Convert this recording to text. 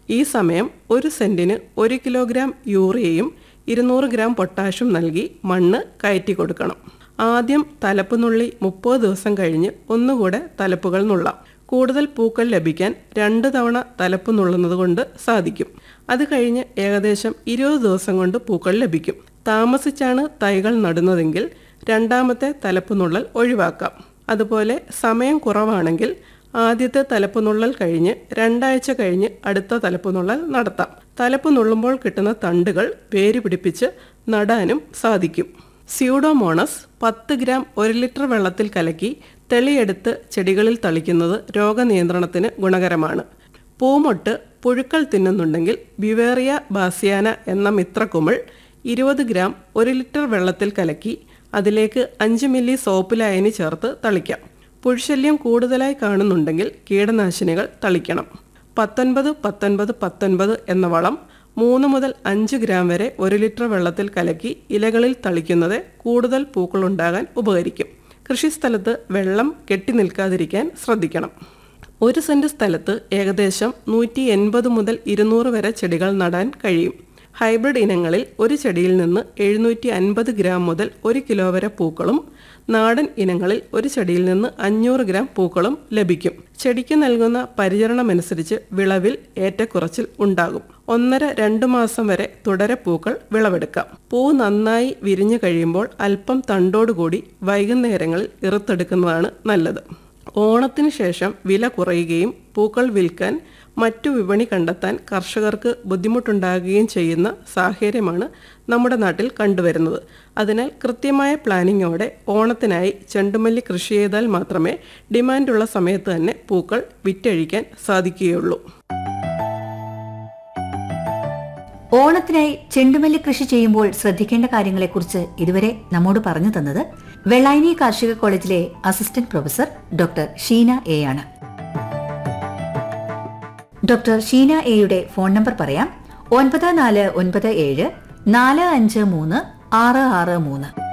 ഈ സമയം ഒരു സെന്റിന് ഒരു കിലോഗ്രാം യൂറിയയും ഇരുന്നൂറ് ഗ്രാം പൊട്ടാഷും നൽകി മണ്ണ് കയറ്റി കൊടുക്കണം ആദ്യം തലപ്പ് നുള്ളി മുപ്പത് ദിവസം കഴിഞ്ഞ് ഒന്നുകൂടെ തലപ്പുകൾ നുള്ളാം കൂടുതൽ പൂക്കൾ ലഭിക്കാൻ രണ്ട് തവണ തലപ്പ് നുള്ളുന്നത് കൊണ്ട് സാധിക്കും അത് കഴിഞ്ഞ് ഏകദേശം ഇരുപത് ദിവസം കൊണ്ട് പൂക്കൾ ലഭിക്കും താമസിച്ചാണ് തൈകൾ നടുന്നതെങ്കിൽ രണ്ടാമത്തെ തലപ്പ് നുള്ളൽ ഒഴിവാക്കാം അതുപോലെ സമയം കുറവാണെങ്കിൽ ആദ്യത്തെ തലപ്പ് നുള്ളൽ കഴിഞ്ഞ് രണ്ടാഴ്ച കഴിഞ്ഞ് അടുത്ത തലപ്പ് നുള്ളൽ നടത്താം തലപ്പ് നുള്ളുമ്പോൾ കിട്ടുന്ന തണ്ടുകൾ വേര് പിടിപ്പിച്ച് നടാനും സാധിക്കും സ്യൂഡോമോണസ് പത്ത് ഗ്രാം ഒരു ലിറ്റർ വെള്ളത്തിൽ കലക്കി തെളിയെടുത്ത് ചെടികളിൽ തളിക്കുന്നത് രോഗനിയന്ത്രണത്തിന് ഗുണകരമാണ് പൂമൊട്ട് പുഴുക്കൾ തിന്നുന്നുണ്ടെങ്കിൽ ബിവേറിയ ബാസിയാന എന്ന മിത്രക്കുമിൾ ഇരുപത് ഗ്രാം ഒരു ലിറ്റർ വെള്ളത്തിൽ കലക്കി അതിലേക്ക് അഞ്ച് മില്ലി സോപ്പ് ലായനി ചേർത്ത് തളിക്കാം പുഴുശല്യം കൂടുതലായി കാണുന്നുണ്ടെങ്കിൽ കീടനാശിനികൾ തളിക്കണം പത്തൊൻപത് പത്തൊൻപത് പത്തൊൻപത് എന്ന വളം മൂന്ന് മുതൽ അഞ്ച് ഗ്രാം വരെ ഒരു ലിറ്റർ വെള്ളത്തിൽ കലക്കി ഇലകളിൽ തളിക്കുന്നത് കൂടുതൽ പൂക്കളുണ്ടാകാൻ ഉപകരിക്കും കൃഷിസ്ഥലത്ത് വെള്ളം കെട്ടി നിൽക്കാതിരിക്കാൻ ശ്രദ്ധിക്കണം ഒരു സെന്റ് സ്ഥലത്ത് ഏകദേശം നൂറ്റി എൺപത് മുതൽ ഇരുന്നൂറ് വരെ ചെടികൾ നടാൻ കഴിയും ഹൈബ്രിഡ് ഇനങ്ങളിൽ ഒരു ചെടിയിൽ നിന്ന് എഴുന്നൂറ്റി അൻപത് ഗ്രാം മുതൽ ഒരു കിലോ വരെ പൂക്കളും നാടൻ ഇനങ്ങളിൽ ഒരു ചെടിയിൽ നിന്ന് അഞ്ഞൂറ് ഗ്രാം പൂക്കളും ലഭിക്കും ചെടിക്ക് നൽകുന്ന പരിചരണമനുസരിച്ച് വിളവിൽ ഏറ്റക്കുറച്ചിൽ ഉണ്ടാകും ഒന്നര രണ്ട് മാസം വരെ തുടരെ പൂക്കൾ വിളവെടുക്കാം പൂ നന്നായി വിരിഞ്ഞു കഴിയുമ്പോൾ അല്പം തണ്ടോടുകൂടി വൈകുന്നേരങ്ങളിൽ ഇറുത്തെടുക്കുന്നതാണ് നല്ലത് ഓണത്തിന് ശേഷം വില കുറയുകയും പൂക്കൾ വിൽക്കാൻ മറ്റു വിപണി കണ്ടെത്താൻ കർഷകർക്ക് ബുദ്ധിമുട്ടുണ്ടാകുകയും ചെയ്യുന്ന സാഹചര്യമാണ് നമ്മുടെ നാട്ടിൽ കണ്ടുവരുന്നത് അതിനാൽ കൃത്യമായ പ്ലാനിങ്ങോടെ ഓണത്തിനായി ചെണ്ടുമല്ലി കൃഷി ചെയ്താൽ മാത്രമേ ഡിമാൻഡുള്ള സമയത്ത് തന്നെ പൂക്കൾ വിറ്റഴിക്കാൻ സാധിക്കുകയുള്ളൂ ഓണത്തിനായി ചെണ്ടുമല്ലി കൃഷി ചെയ്യുമ്പോൾ ശ്രദ്ധിക്കേണ്ട കാര്യങ്ങളെക്കുറിച്ച് ഇതുവരെ നമ്മോട് പറഞ്ഞു തന്നത് വെള്ളായനി കാർഷിക കോളേജിലെ assistant professor doctor Sheena A ആണ് ഡോക്ടർ ഷീന എയുടെ ഫോൺ നമ്പർ പറയാം ഒൻപത് നാല് ഒൻപത് ഏഴ് നാല് അഞ്ച് മൂന്ന് ആറ് ആറ് മൂന്ന്